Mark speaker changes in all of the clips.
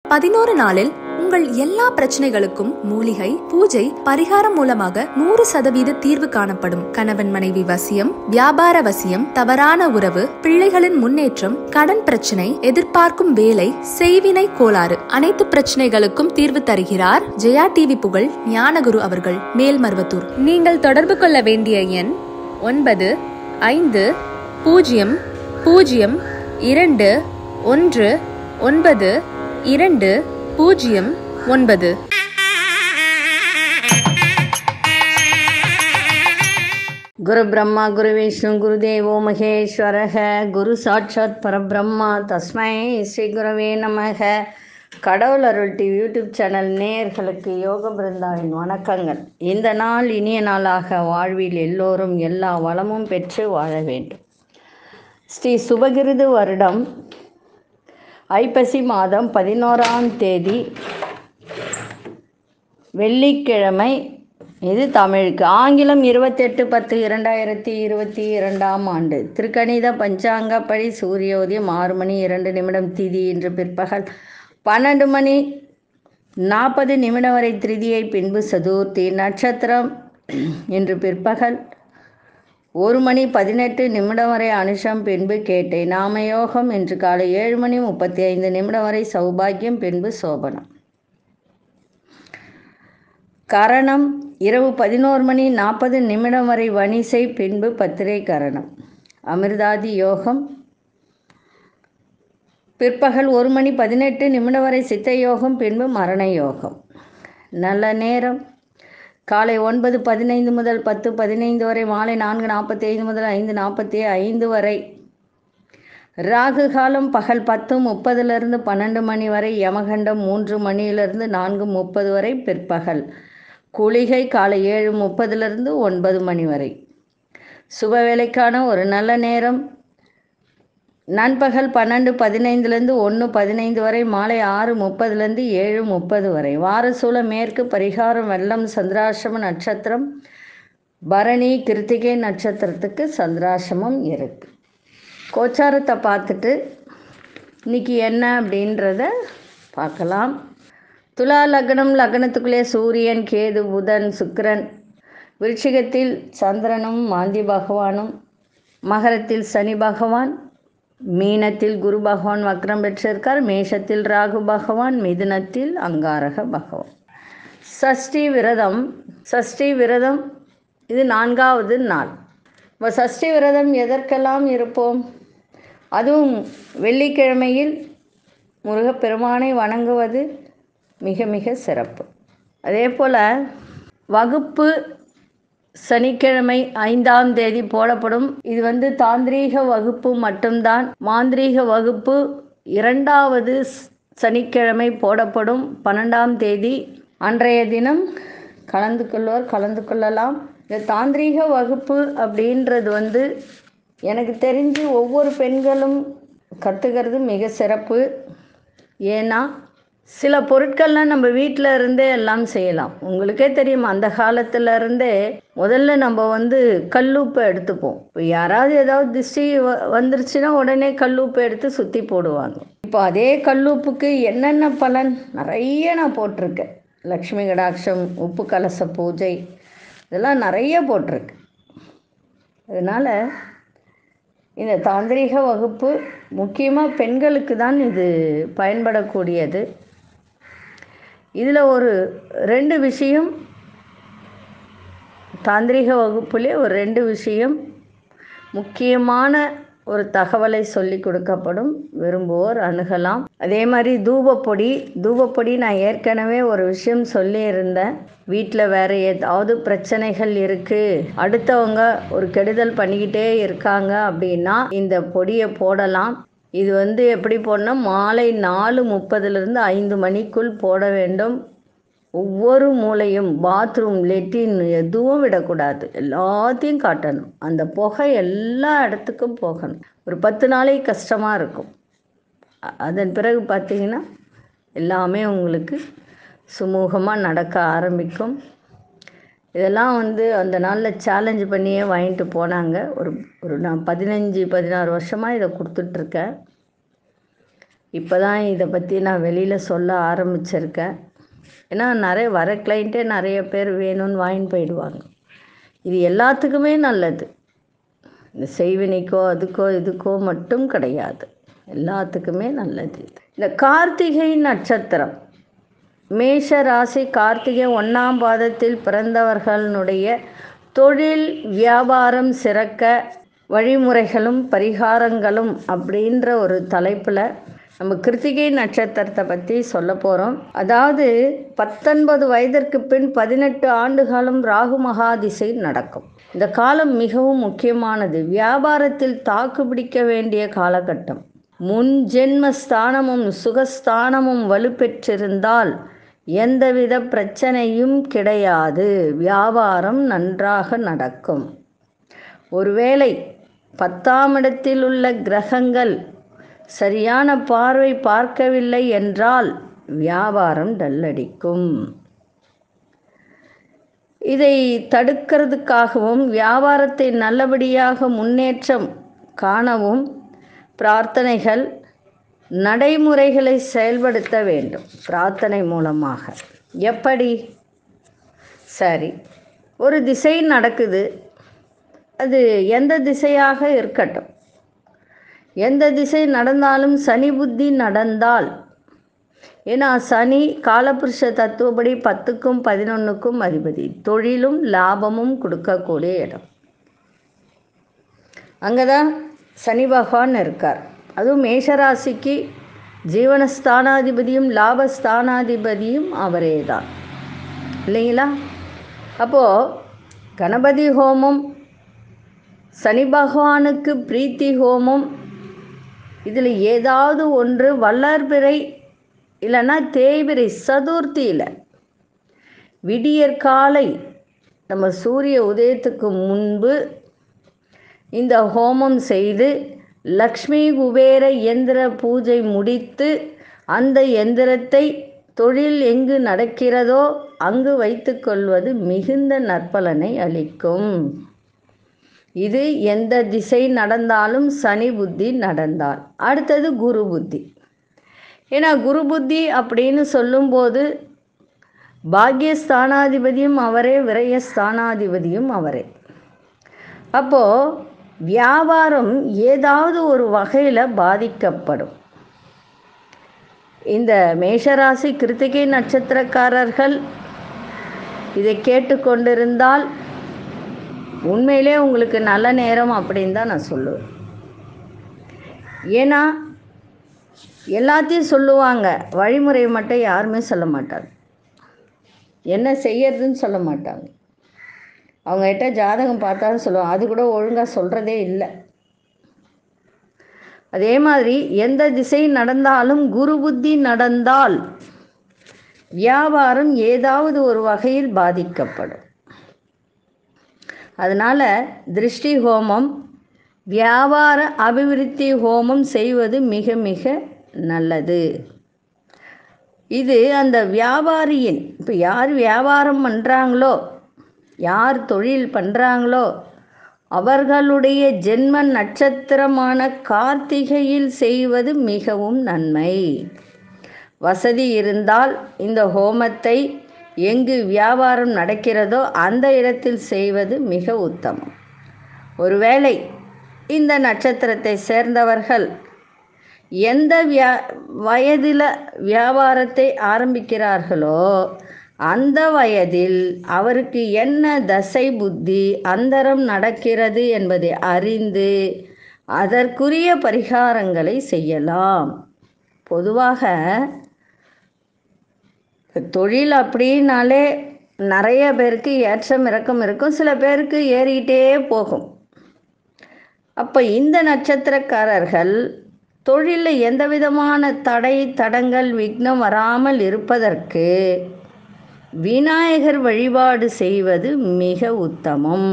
Speaker 1: பதினோரு நாளில் உங்கள் எல்லா பிரச்சனைகளுக்கும் மூலிகை பூஜை பரிகாரம் மூலமாக நூறு சதவீத தீர்வு காணப்படும் கணவன் மனைவி வசியம் வியாபார வசியம் தவறான உறவு பிள்ளைகளின் முன்னேற்றம் கடன் பிரச்சனை எதிர்பார்க்கும் வேலை செய்வினை கோளாறு அனைத்து பிரச்சனைகளுக்கும் தீர்வு தருகிறார் ஜெயா டிவி புகழ் ஞானகுரு அவர்கள் மேல்மருவத்தூர் நீங்கள் தொடர்பு கொள்ள வேண்டிய எண் ஒன்பது ஐந்து பூஜ்ஜியம் பூஜ்ஜியம் இரண்டு ஒன்று ஒன்பது இரண்டு பூஜ்ஜியம் ஒன்பது
Speaker 2: குரு பிரம்மா குரு விஷ்ணு குரு தேவோ மகேஸ்வரக குரு சாட்சாத் பரபிரம்மா தஸ்மை ஸ்ரீ குருவே நமக கடவுள் அருள் டிவி யூடியூப் சேனல் நேயர்களுக்கு யோக பிருந்தாவின் வணக்கங்கள் இந்த நாள் இனிய நாளாக வாழ்வில் எல்லோரும் எல்லா வளமும் பெற்று வாழ வேண்டும் ஸ்ரீ சுபகிருது வருடம் ஐப்பசி மாதம் பதினோராம் தேதி வெள்ளிக்கிழமை இது தமிழுக்கு ஆங்கிலம் இருபத்தெட்டு பத்து இரண்டாயிரத்தி இருபத்தி இரண்டாம் ஆண்டு திருக்கணித பஞ்சாங்கப்படி சூரியோதயம் ஆறு மணி இரண்டு நிமிடம் திதி இன்று பிற்பகல் பன்னெண்டு மணி நாற்பது நிமிடம் வரை திருதியை பின்பு சதுர்த்தி நட்சத்திரம் இன்று பிற்பகல் ஒரு மணி பதினெட்டு நிமிடம் வரை அனுஷம் பின்பு கேட்டை நாமயோகம் இன்று காலை ஏழு மணி முப்பத்தி ஐந்து நிமிடம் வரை சௌபாகியம் பின்பு சோபனம் கரணம் இரவு பதினோரு மணி நாற்பது நிமிடம் வரை வணிசை பின்பு பத்திரை கரணம் அமிர்தாதி யோகம் பிற்பகல் ஒரு மணி பதினெட்டு நிமிடம் வரை சித்த யோகம் பின்பு மரண யோகம் நல்ல நேரம் காலை ஒன்பது பதினைந்து முதல் பத்து பதினைந்து வரை மாலை நான்கு நாற்பத்தி ஐந்து முதல் ஐந்து நாற்பத்தி ஐந்து வரை ராகு காலம் பகல் பத்து முப்பதுலேருந்து பன்னெண்டு மணி வரை யமகண்டம் மூன்று மணியிலிருந்து நான்கு முப்பது வரை பிற்பகல் குளிகை காலை ஏழு முப்பதுலேருந்து ஒன்பது மணி வரை சுப வேலைக்கான ஒரு நல்ல நேரம் நண்பகல் பன்னெண்டு பதினைந்துலேருந்து ஒன்று பதினைந்து வரை மாலை ஆறு முப்பதுலேருந்து ஏழு முப்பது வரை வாரசூல மேற்கு பரிகாரம் வெள்ளம் சந்திராசிரம நட்சத்திரம் பரணி கிருத்திகை நட்சத்திரத்துக்கு சந்திராசிரமம் இருக்கு கோச்சாரத்தை பார்த்துட்டு இன்னைக்கு என்ன அப்படின்றத பார்க்கலாம் துலா லக்னம் லக்னத்துக்குள்ளே சூரியன் கேது புதன் சுக்கிரன் விருச்சிகத்தில் சந்திரனும் மாந்தி பகவானும் மகரத்தில் சனி பகவான் மீனத்தில் குரு பகவான் வக்ரம் பெற்றிருக்கார் மேஷத்தில் ராகு பகவான் மிதுனத்தில் அங்காரக பகவான் சஷ்டி விரதம் சஷ்டி விரதம் இது நான்காவது நாள் இப்போ சஷ்டி விரதம் எதற்கெல்லாம் இருப்போம் அதுவும் வெள்ளிக்கிழமையில் முருகப்பெருமானை வணங்குவது மிக மிக சிறப்பு அதே போல் வகுப்பு சனிக்கிழமை ஐந்தாம் தேதி போடப்படும் இது வந்து தாந்திரீக வகுப்பு மட்டும்தான் மாந்திரீக வகுப்பு இரண்டாவது சனிக்கிழமை போடப்படும் பன்னெண்டாம் தேதி அன்றைய தினம் கலந்து கொள்வோர் கலந்து கொள்ளலாம் இந்த தாந்திரீக வகுப்பு அப்படின்றது வந்து எனக்கு தெரிஞ்சு ஒவ்வொரு பெண்களும் கற்றுக்கிறது மிக சிறப்பு ஏன்னா சில பொருட்கள்லாம் நம்ம வீட்டில் இருந்தே எல்லாம் செய்யலாம் உங்களுக்கே தெரியும் அந்த காலத்துல இருந்தே முதல்ல நம்ம வந்து கல்லுப்பை எடுத்துப்போம் இப்போ யாராவது ஏதாவது திஷ்டி வ வந்துருச்சுன்னா உடனே கல்லுப்பை எடுத்து சுற்றி போடுவாங்க இப்போ அதே கல்லுப்புக்கு என்னென்ன பலன் நிறைய நான் போட்டிருக்கேன் லக்ஷ்மி கடாட்சம் உப்பு கலச பூஜை இதெல்லாம் நிறைய போட்டிருக்கு அதனால் இந்த தாந்திரிக வகுப்பு முக்கியமாக பெண்களுக்கு தான் இது பயன்படக்கூடியது இதில் ஒரு ரெண்டு விஷயம் தாந்திரிக வகுப்புலே ஒரு ரெண்டு விஷயம் முக்கியமான ஒரு தகவலை சொல்லி கொடுக்கப்படும் விரும்புவோர் அணுகலாம் அதே மாதிரி தூபப்பொடி தூபப்பொடி நான் ஏற்கனவே ஒரு விஷயம் சொல்லியிருந்தேன் வீட்டில் வேறு ஏதாவது பிரச்சனைகள் இருக்குது அடுத்தவங்க ஒரு கெடுதல் பண்ணிக்கிட்டே இருக்காங்க அப்படின்னா இந்த பொடியை போடலாம் இது வந்து எப்படி போடணும் மாலை நாலு முப்பதுலேருந்து ஐந்து மணிக்குள் போட வேண்டும் ஒவ்வொரு மூலையும் பாத்ரூம் லெட்டின் எதுவும் விடக்கூடாது எல்லாத்தையும் காட்டணும் அந்த புகை எல்லா இடத்துக்கும் போகணும் ஒரு பத்து நாளைக்கு கஷ்டமாக இருக்கும் அ- அதன் பிறகு பார்த்தீங்கன்னா எல்லாமே உங்களுக்கு சுமூகமாக நடக்க ஆரம்பிக்கும் இதெல்லாம் வந்து அந்த நாளில் சேலஞ்ச் பண்ணியே வாங்கிட்டு போனாங்க ஒரு ஒரு நான் பதினஞ்சு பதினாறு வருஷமாக இதை கொடுத்துட்ருக்கேன் இப்போ தான் இதை பற்றி நான் வெளியில் சொல்ல ஆரம்பிச்சிருக்கேன் ஏன்னா நிறைய வர கிளைண்ட்டே நிறைய பேர் வேணும்னு வாங்கிட்டு போயிடுவாங்க இது எல்லாத்துக்குமே நல்லது இந்த செய்வினைக்கோ அதுக்கோ இதுக்கோ மட்டும் கிடையாது எல்லாத்துக்குமே நல்லது இது இந்த கார்த்திகை நட்சத்திரம் மேஷ ராசி கார்த்திகை ஒன்றாம் பாதத்தில் பிறந்தவர்களுடைய தொழில் வியாபாரம் சிறக்க வழிமுறைகளும் பரிகாரங்களும் அப்படின்ற ஒரு தலைப்பில் நம்ம கிருத்திகை நட்சத்திரத்தை பற்றி சொல்ல போகிறோம் அதாவது பத்தொன்பது வயதிற்கு பின் பதினெட்டு ஆண்டு காலம் ராகு மகாதிசை நடக்கும் இந்த காலம் மிகவும் முக்கியமானது வியாபாரத்தில் தாக்கு பிடிக்க வேண்டிய காலகட்டம் முன் ஜென்ம ஸ்தானமும் சுகஸ்தானமும் வலுப்பெற்றிருந்தால் எந்தவித பிரச்சனையும் கிடையாது வியாபாரம் நன்றாக நடக்கும் ஒருவேளை பத்தாம் இடத்தில் உள்ள கிரகங்கள் சரியான பார்வை பார்க்கவில்லை என்றால் வியாபாரம் டல்லடிக்கும் இதை தடுக்கிறதுக்காகவும் வியாபாரத்தை நல்லபடியாக முன்னேற்றம் காணவும் பிரார்த்தனைகள் நடைமுறைகளை செயல்படுத்த வேண்டும் பிரார்த்தனை மூலமாக எப்படி சரி ஒரு திசை நடக்குது அது எந்த திசையாக இருக்கட்டும் எந்த திசை நடந்தாலும் சனி புத்தி நடந்தால் ஏன்னா சனி காலபுருஷ தத்துவப்படி பத்துக்கும் பதினொன்றுக்கும் அதிபதி தொழிலும் லாபமும் கொடுக்கக்கூடிய இடம் அங்கே தான் சனி பகவான் இருக்கார் அதுவும் மேஷராசிக்கு ஜீவனஸ்தானாதிபதியும் லாபஸ்தானாதிபதியும் அவரே தான் இல்லைங்களா அப்போது கணபதி ஹோமம் சனி பகவானுக்கு பிரீத்தி ஹோமம் இதில் ஏதாவது ஒன்று வளர்பிறை இல்லைன்னா தேய்பிறை சதுர்த்தியில் விடியற்காலை நம்ம சூரிய உதயத்துக்கு முன்பு இந்த ஹோமம் செய்து லக்ஷ்மி குபேர எந்திர பூஜை முடித்து அந்த எந்திரத்தை தொழில் எங்கு நடக்கிறதோ அங்கு வைத்துக்கொள்வது மிகுந்த நற்பலனை அளிக்கும் இது எந்த திசை நடந்தாலும் சனி புத்தி நடந்தால் அடுத்தது குரு புத்தி ஏன்னா குரு புத்தி அப்படின்னு சொல்லும்போது பாக்யஸ்தானாதிபதியும் அவரே விரயஸ்தானாதிபதியும் அவரே அப்போது வியாபாரம் ஏதாவது ஒரு வகையில் பாதிக்கப்படும் இந்த மேஷராசி கிருத்திகை நட்சத்திரக்காரர்கள் இதை கேட்டுக்கொண்டிருந்தால் உண்மையிலே உங்களுக்கு நல்ல நேரம் அப்படின்னு தான் நான் சொல்லுவேன் ஏன்னா எல்லாத்தையும் சொல்லுவாங்க வழிமுறையை மட்டும் யாருமே சொல்ல மாட்டாங்க என்ன செய்யறதுன்னு சொல்ல மாட்டாங்க அவங்ககிட்ட ஜாதகம் பார்த்தாலும் சொல்லுவாங்க அது கூட ஒழுங்காக சொல்கிறதே இல்லை அதே மாதிரி எந்த திசை நடந்தாலும் குரு புத்தி நடந்தால் வியாபாரம் ஏதாவது ஒரு வகையில் பாதிக்கப்படும் அதனால் திருஷ்டி ஹோமம் வியாபார அபிவிருத்தி ஹோமம் செய்வது மிக மிக நல்லது இது அந்த வியாபாரியின் இப்போ யார் வியாபாரம் பண்ணுறாங்களோ யார் தொழில் பண்ணுறாங்களோ அவர்களுடைய ஜென்ம நட்சத்திரமான கார்த்திகையில் செய்வது மிகவும் நன்மை வசதி இருந்தால் இந்த ஹோமத்தை எங்கு வியாபாரம் நடக்கிறதோ அந்த இடத்தில் செய்வது மிக உத்தமம் ஒருவேளை இந்த நட்சத்திரத்தை சேர்ந்தவர்கள் எந்த வியா வயதில் வியாபாரத்தை ஆரம்பிக்கிறார்களோ அந்த வயதில் அவருக்கு என்ன தசை புத்தி அந்தரம் நடக்கிறது என்பதை அறிந்து அதற்குரிய பரிகாரங்களை செய்யலாம் பொதுவாக தொழில் அப்படின்னாலே நிறைய பேருக்கு ஏற்றம் இறக்கம் இருக்கும் சில பேருக்கு ஏறிக்கிட்டே போகும் அப்போ இந்த நட்சத்திரக்காரர்கள் தொழிலில் எந்த விதமான தடை தடங்கள் விக்னம் வராமல் இருப்பதற்கு விநாயகர் வழிபாடு செய்வது மிக உத்தமம்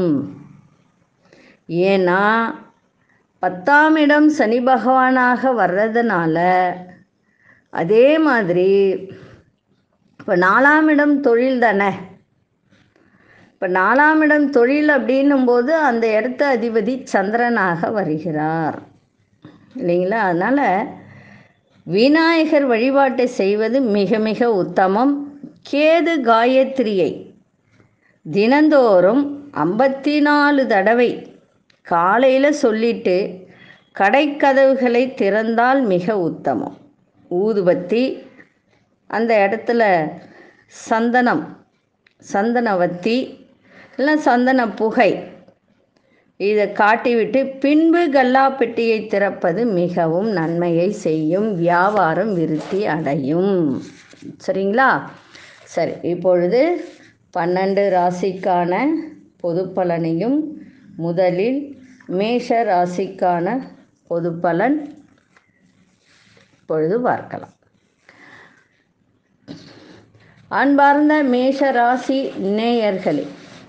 Speaker 2: ஏன்னா பத்தாம் இடம் சனி பகவானாக வர்றதுனால அதே மாதிரி இப்போ நாலாம் இடம் தொழில் தானே இப்போ நாலாம் இடம் தொழில் அப்படின்னும் போது அந்த இடத்த அதிபதி சந்திரனாக வருகிறார் இல்லைங்களா அதனால் விநாயகர் வழிபாட்டை செய்வது மிக மிக உத்தமம் கேது காயத்ரியை தினந்தோறும் ஐம்பத்தி நாலு தடவை காலையில் சொல்லிட்டு கடைக்கதவுகளை திறந்தால் மிக உத்தமம் ஊதுபத்தி அந்த இடத்துல சந்தனம் சந்தனவத்தி இல்லை சந்தன புகை இதை காட்டிவிட்டு பின்பு கல்லா பெட்டியை திறப்பது மிகவும் நன்மையை செய்யும் வியாபாரம் விருத்தி அடையும் சரிங்களா சரி இப்பொழுது பன்னெண்டு ராசிக்கான பொது பலனையும் முதலில் மேஷ ராசிக்கான பொது பலன் இப்பொழுது பார்க்கலாம் அன்பார்ந்த மேஷ ராசி நேயர்களே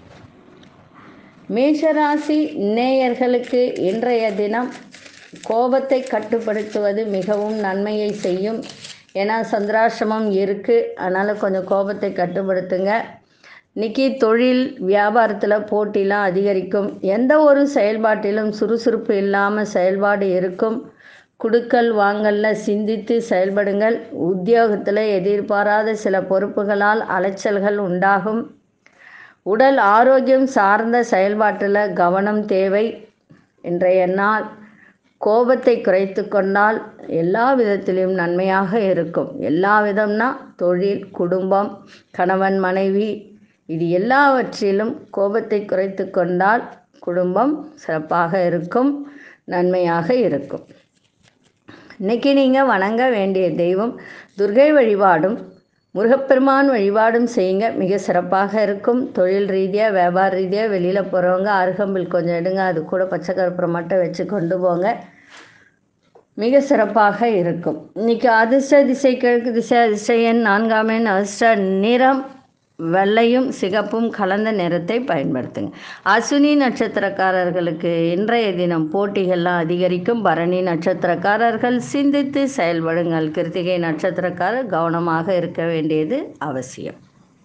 Speaker 2: மேஷராசி நேயர்களுக்கு இன்றைய தினம் கோபத்தை கட்டுப்படுத்துவது மிகவும் நன்மையை செய்யும் ஏன்னா சந்திராசிரமம் இருக்குது அதனால் கொஞ்சம் கோபத்தை கட்டுப்படுத்துங்க இன்னைக்கு தொழில் வியாபாரத்தில் போட்டிலாம் அதிகரிக்கும் எந்த ஒரு செயல்பாட்டிலும் சுறுசுறுப்பு இல்லாமல் செயல்பாடு இருக்கும் குடுக்கல் வாங்கல்ல சிந்தித்து செயல்படுங்கள் உத்தியோகத்தில் எதிர்பாராத சில பொறுப்புகளால் அலைச்சல்கள் உண்டாகும் உடல் ஆரோக்கியம் சார்ந்த செயல்பாட்டில் கவனம் தேவை இன்றைய நாள் கோபத்தை குறைத்து கொண்டால் எல்லா விதத்திலும் நன்மையாக இருக்கும் எல்லா விதம்னா தொழில் குடும்பம் கணவன் மனைவி இது எல்லாவற்றிலும் கோபத்தை குறைத்து கொண்டால் குடும்பம் சிறப்பாக இருக்கும் நன்மையாக இருக்கும் இன்னைக்கு நீங்கள் வணங்க வேண்டிய தெய்வம் துர்கை வழிபாடும் முருகப்பெருமான் வழிபாடும் செய்யுங்க மிக சிறப்பாக இருக்கும் தொழில் ரீதியாக வியாபார ரீதியாக வெளியில் போகிறவங்க அருகம்பில் கொஞ்சம் எடுங்க அது கூட பச்சை கருப்பூரம் மட்டும் வச்சு கொண்டு போங்க மிக சிறப்பாக இருக்கும் இன்னைக்கு அதிர்ஷ்ட திசை கிழக்கு திசை அதிர்ஷ்ட எண் நான்காம் எண் அதிர்ஷ்ட நிறம் வெள்ளையும் சிகப்பும் கலந்த நிறத்தை பயன்படுத்துங்க அசுனி நட்சத்திரக்காரர்களுக்கு இன்றைய தினம் போட்டிகள்லாம் அதிகரிக்கும் பரணி நட்சத்திரக்காரர்கள் சிந்தித்து செயல்படுங்கள் கிருத்திகை நட்சத்திரக்காரர் கவனமாக இருக்க வேண்டியது அவசியம்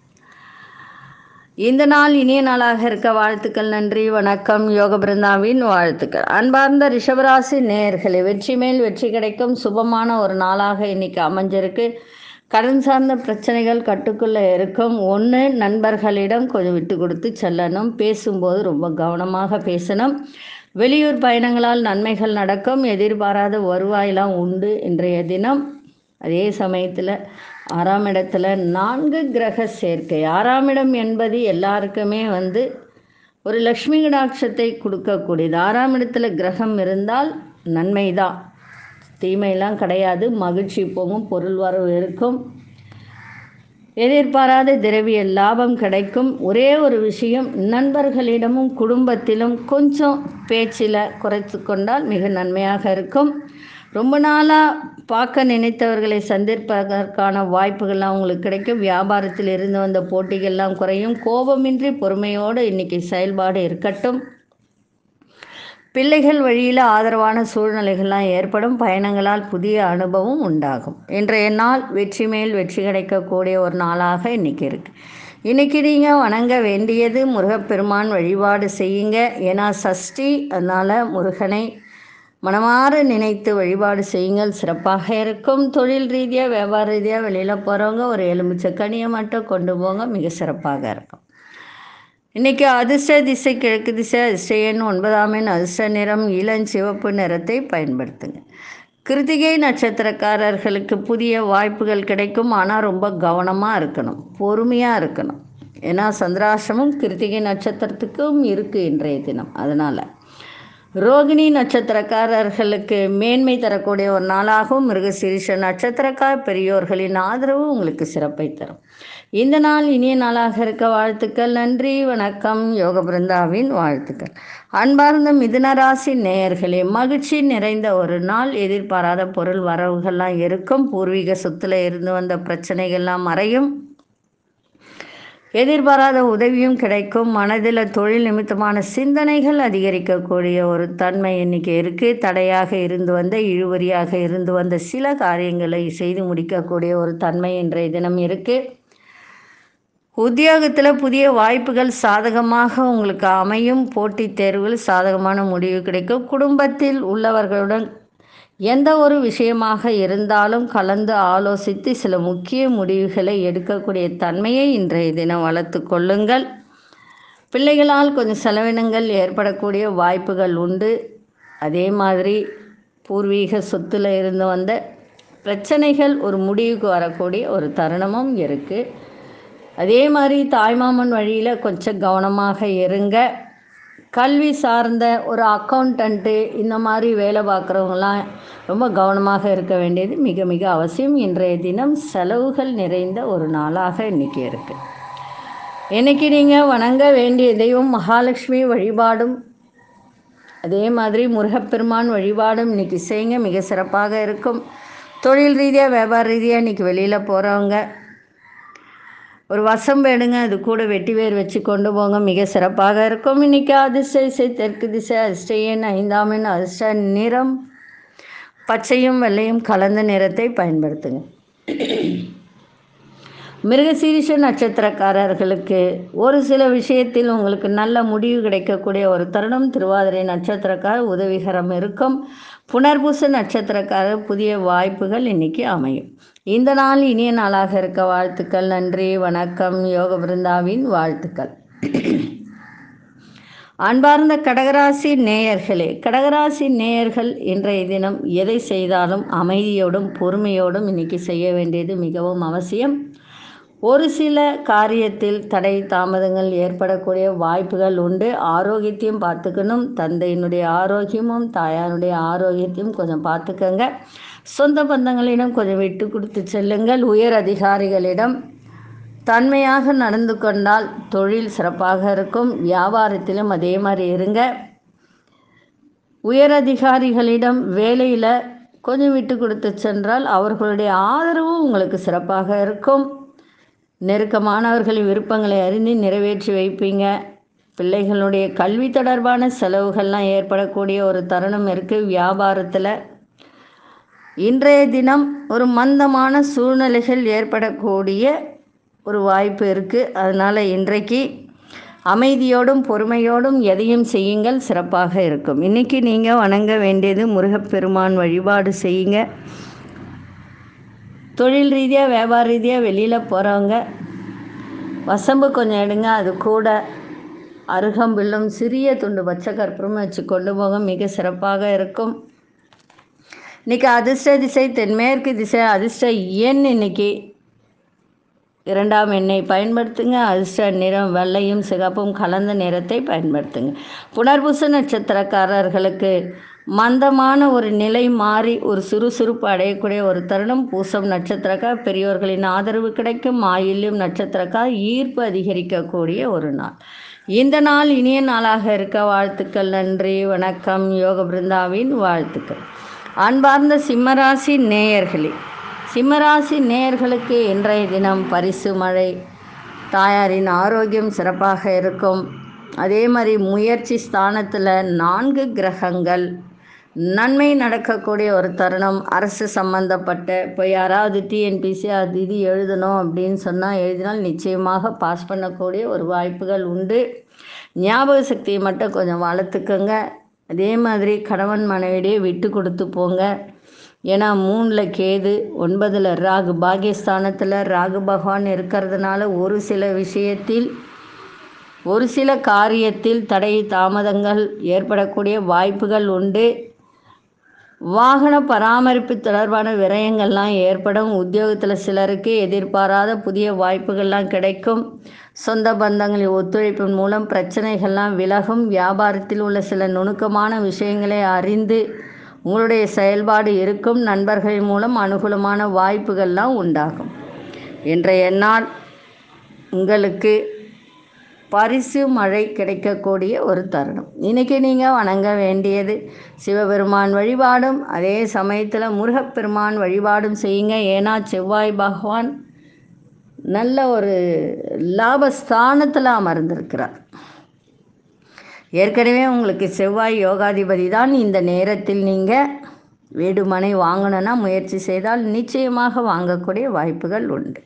Speaker 2: இந்த நாள் இனிய நாளாக இருக்க வாழ்த்துக்கள் நன்றி வணக்கம் யோக பிருந்தாவின் வாழ்த்துக்கள் அன்பார்ந்த ரிஷபராசி நேயர்களே வெற்றி மேல் வெற்றி கிடைக்கும் சுபமான ஒரு நாளாக இன்னைக்கு அமைஞ்சிருக்கு கடன் சார்ந்த பிரச்சனைகள் கட்டுக்குள்ளே இருக்கும் ஒன்று நண்பர்களிடம் கொஞ்சம் விட்டு கொடுத்து செல்லணும் பேசும்போது ரொம்ப கவனமாக பேசணும் வெளியூர் பயணங்களால் நன்மைகள் நடக்கும் எதிர்பாராத வருவாயெல்லாம் உண்டு இன்றைய தினம் அதே சமயத்தில் ஆறாம் இடத்துல நான்கு கிரக சேர்க்கை ஆறாம் இடம் என்பது எல்லாருக்குமே வந்து ஒரு லக்ஷ்மி கடாட்சத்தை கொடுக்கக்கூடியது ஆறாம் இடத்துல கிரகம் இருந்தால் நன்மை தான் தீமையெல்லாம் கிடையாது மகிழ்ச்சி போகும் பொருள் வரவு இருக்கும் எதிர்பாராத திரவிய லாபம் கிடைக்கும் ஒரே ஒரு விஷயம் நண்பர்களிடமும் குடும்பத்திலும் கொஞ்சம் பேச்சில் குறைத்து கொண்டால் மிக நன்மையாக இருக்கும் ரொம்ப நாளாக பார்க்க நினைத்தவர்களை சந்திப்பதற்கான வாய்ப்புகள்லாம் உங்களுக்கு கிடைக்கும் வியாபாரத்தில் இருந்து வந்த போட்டிகள்லாம் குறையும் கோபமின்றி பொறுமையோடு இன்றைக்கி செயல்பாடு இருக்கட்டும் பிள்ளைகள் வழியில் ஆதரவான சூழ்நிலைகள்லாம் ஏற்படும் பயணங்களால் புதிய அனுபவம் உண்டாகும் இன்றைய நாள் வெற்றி மேல் வெற்றி கிடைக்கக்கூடிய ஒரு நாளாக இன்றைக்கி இருக்குது இன்றைக்கி நீங்கள் வணங்க வேண்டியது முருகப்பெருமான் வழிபாடு செய்யுங்க ஏன்னா சஷ்டி அதனால் முருகனை மனமாற நினைத்து வழிபாடு செய்யுங்கள் சிறப்பாக இருக்கும் தொழில் ரீதியாக வியாபார ரீதியாக வெளியில் போகிறவங்க ஒரு எலுமிச்சை கனியை மட்டும் கொண்டு போங்க மிக சிறப்பாக இருக்கும் இன்றைக்கி அதிர்ஷ்ட திசை கிழக்கு திசை அதிர்ஷ்ட எண் ஒன்பதாம் எண் அதிர்ஷ்ட நிறம் இளஞ்சிவப்பு நிறத்தை பயன்படுத்துங்க கிருத்திகை நட்சத்திரக்காரர்களுக்கு புதிய வாய்ப்புகள் கிடைக்கும் ஆனால் ரொம்ப கவனமாக இருக்கணும் பொறுமையாக இருக்கணும் ஏன்னா சந்திராசிரமம் கிருத்திகை நட்சத்திரத்துக்கும் இருக்குது இன்றைய தினம் அதனால் ரோகிணி நட்சத்திரக்காரர்களுக்கு மேன்மை தரக்கூடிய ஒரு நாளாகவும் மிருகசீரிஷ நட்சத்திரக்கார் பெரியோர்களின் ஆதரவு உங்களுக்கு சிறப்பை தரும் இந்த நாள் இனிய நாளாக இருக்க வாழ்த்துக்கள் நன்றி வணக்கம் யோக பிருந்தாவின் வாழ்த்துக்கள் அன்பார்ந்த மிதுனராசி நேயர்களே மகிழ்ச்சி நிறைந்த ஒரு நாள் எதிர்பாராத பொருள் வரவுகள்லாம் இருக்கும் பூர்வீக சொத்துல இருந்து வந்த பிரச்சனைகள்லாம் மறையும் எதிர்பாராத உதவியும் கிடைக்கும் மனதில் தொழில் நிமித்தமான சிந்தனைகள் அதிகரிக்கக்கூடிய ஒரு தன்மை இன்னைக்கு இருக்குது தடையாக இருந்து வந்த இழுவரியாக இருந்து வந்த சில காரியங்களை செய்து முடிக்கக்கூடிய ஒரு தன்மை இன்றைய தினம் இருக்குது உத்தியோகத்தில் புதிய வாய்ப்புகள் சாதகமாக உங்களுக்கு அமையும் போட்டித் தேர்வில் சாதகமான முடிவு கிடைக்கும் குடும்பத்தில் உள்ளவர்களுடன் எந்த ஒரு விஷயமாக இருந்தாலும் கலந்து ஆலோசித்து சில முக்கிய முடிவுகளை எடுக்கக்கூடிய தன்மையை இன்றைய தினம் வளர்த்து கொள்ளுங்கள் பிள்ளைகளால் கொஞ்சம் செலவினங்கள் ஏற்படக்கூடிய வாய்ப்புகள் உண்டு அதே மாதிரி பூர்வீக சொத்தில் இருந்து வந்த பிரச்சனைகள் ஒரு முடிவுக்கு வரக்கூடிய ஒரு தருணமும் இருக்குது அதே மாதிரி தாய்மாமன் வழியில் கொஞ்சம் கவனமாக இருங்க கல்வி சார்ந்த ஒரு அக்கௌண்டண்ட்டு இந்த மாதிரி வேலை பார்க்குறவங்களாம் ரொம்ப கவனமாக இருக்க வேண்டியது மிக மிக அவசியம் இன்றைய தினம் செலவுகள் நிறைந்த ஒரு நாளாக இன்றைக்கி இருக்குது இன்றைக்கி நீங்கள் வணங்க வேண்டிய தெய்வம் மகாலட்சுமி வழிபாடும் அதே மாதிரி முருகப்பெருமான் வழிபாடும் இன்றைக்கி செய்யுங்க மிக சிறப்பாக இருக்கும் தொழில் ரீதியாக வியாபார ரீதியாக இன்றைக்கி வெளியில் போகிறவங்க ஒரு வசம்பு எடுங்க அது கூட வெட்டி வேர் வச்சு கொண்டு போங்க மிக சிறப்பாக இருக்கும் இன்றைக்கி அதிர்ஷ்ட திசை தெற்கு திசை அதிர்ஷ்ட எண் ஐந்தாம் எண் அதிர்ஷ்ட நிறம் பச்சையும் வெள்ளையும் கலந்த நிறத்தை பயன்படுத்துங்க மிருகசீரிஷ நட்சத்திரக்காரர்களுக்கு ஒரு சில விஷயத்தில் உங்களுக்கு நல்ல முடிவு கிடைக்கக்கூடிய ஒரு தருணம் திருவாதிரை நட்சத்திரக்காரர் உதவிகரம் இருக்கும் புனர்பூச நட்சத்திரக்காரர் புதிய வாய்ப்புகள் இன்னைக்கு அமையும் இந்த நாள் இனிய நாளாக இருக்க வாழ்த்துக்கள் நன்றி வணக்கம் யோக பிருந்தாவின் வாழ்த்துக்கள் அன்பார்ந்த கடகராசி நேயர்களே கடகராசி நேயர்கள் இன்றைய தினம் எதை செய்தாலும் அமைதியோடும் பொறுமையோடும் இன்னைக்கு செய்ய வேண்டியது மிகவும் அவசியம் ஒரு சில காரியத்தில் தடை தாமதங்கள் ஏற்படக்கூடிய வாய்ப்புகள் உண்டு ஆரோக்கியத்தையும் பார்த்துக்கணும் தந்தையினுடைய ஆரோக்கியமும் தாயாருடைய ஆரோக்கியத்தையும் கொஞ்சம் பார்த்துக்கங்க சொந்த பந்தங்களிடம் கொஞ்சம் விட்டு கொடுத்து செல்லுங்கள் உயர் அதிகாரிகளிடம் தன்மையாக நடந்து கொண்டால் தொழில் சிறப்பாக இருக்கும் வியாபாரத்திலும் அதே மாதிரி இருங்க உயரதிகாரிகளிடம் வேலையில் கொஞ்சம் விட்டு கொடுத்து சென்றால் அவர்களுடைய ஆதரவும் உங்களுக்கு சிறப்பாக இருக்கும் நெருக்கமானவர்களின் விருப்பங்களை அறிந்து நிறைவேற்றி வைப்பீங்க பிள்ளைகளுடைய கல்வி தொடர்பான செலவுகள்லாம் ஏற்படக்கூடிய ஒரு தருணம் இருக்குது வியாபாரத்தில் இன்றைய தினம் ஒரு மந்தமான சூழ்நிலைகள் ஏற்படக்கூடிய ஒரு வாய்ப்பு இருக்குது அதனால் இன்றைக்கு அமைதியோடும் பொறுமையோடும் எதையும் செய்யுங்கள் சிறப்பாக இருக்கும் இன்றைக்கி நீங்கள் வணங்க வேண்டியது முருகப்பெருமான் வழிபாடு செய்யுங்க தொழில் ரீதியாக வியாபார ரீதியாக வெளியில் போகிறவங்க வசம்பு கொஞ்சம் எடுங்க அது கூட அருகம்புல்லும் சிறிய துண்டு பச்சை கற்பூரம் வச்சு கொண்டு போக மிக சிறப்பாக இருக்கும் இன்றைக்கி அதிர்ஷ்ட திசை தென்மேற்கு திசை அதிர்ஷ்ட எண் இன்னைக்கு இரண்டாம் எண்ணை பயன்படுத்துங்க அதிர்ஷ்ட நிறம் வெள்ளையும் சிகப்பும் கலந்த நிறத்தை பயன்படுத்துங்க புனர்பூச நட்சத்திரக்காரர்களுக்கு மந்தமான ஒரு நிலை மாறி ஒரு சுறுசுறுப்பு அடையக்கூடிய ஒரு தருணம் பூசம் நட்சத்திரக்கார் பெரியோர்களின் ஆதரவு கிடைக்கும் ஆயில்யம் நட்சத்திரக்கார் ஈர்ப்பு அதிகரிக்கக்கூடிய ஒரு நாள் இந்த நாள் இனிய நாளாக இருக்க வாழ்த்துக்கள் நன்றி வணக்கம் யோக பிருந்தாவின் வாழ்த்துக்கள் அன்பார்ந்த சிம்மராசி நேயர்களே சிம்மராசி நேயர்களுக்கு இன்றைய தினம் பரிசு மழை தாயாரின் ஆரோக்கியம் சிறப்பாக இருக்கும் அதே மாதிரி முயற்சி ஸ்தானத்தில் நான்கு கிரகங்கள் நன்மை நடக்கக்கூடிய ஒரு தருணம் அரசு சம்பந்தப்பட்ட இப்போ யாராவது டிஎன்பிசி அது இது எழுதணும் அப்படின்னு சொன்னால் எழுதினால் நிச்சயமாக பாஸ் பண்ணக்கூடிய ஒரு வாய்ப்புகள் உண்டு ஞாபக சக்தியை மட்டும் கொஞ்சம் வளர்த்துக்கோங்க அதே மாதிரி கணவன் மனைவிடையே விட்டு கொடுத்து போங்க ஏன்னா மூணில் கேது ஒன்பதில் ராகு பாகியஸ்தானத்தில் ராகு பகவான் இருக்கிறதுனால ஒரு சில விஷயத்தில் ஒரு சில காரியத்தில் தடை தாமதங்கள் ஏற்படக்கூடிய வாய்ப்புகள் உண்டு வாகன பராமரிப்பு தொடர்பான விரயங்கள்லாம் ஏற்படும் உத்தியோகத்தில் சிலருக்கு எதிர்பாராத புதிய வாய்ப்புகள்லாம் கிடைக்கும் சொந்த பந்தங்களின் ஒத்துழைப்பின் மூலம் பிரச்சனைகள்லாம் விலகும் வியாபாரத்தில் உள்ள சில நுணுக்கமான விஷயங்களை அறிந்து உங்களுடைய செயல்பாடு இருக்கும் நண்பர்கள் மூலம் அனுகூலமான வாய்ப்புகள்லாம் உண்டாகும் இன்றைய நாள் உங்களுக்கு பரிசு மழை கிடைக்கக்கூடிய ஒரு தருணம் இன்றைக்கி நீங்கள் வணங்க வேண்டியது சிவபெருமான் வழிபாடும் அதே சமயத்தில் முருகப்பெருமான் வழிபாடும் செய்யுங்க ஏன்னா செவ்வாய் பகவான் நல்ல ஒரு லாபஸ்தானத்தில் அமர்ந்திருக்கிறார் ஏற்கனவே உங்களுக்கு செவ்வாய் யோகாதிபதி தான் இந்த நேரத்தில் நீங்கள் வீடு மனை வாங்கணுன்னா முயற்சி செய்தால் நிச்சயமாக வாங்கக்கூடிய வாய்ப்புகள் உண்டு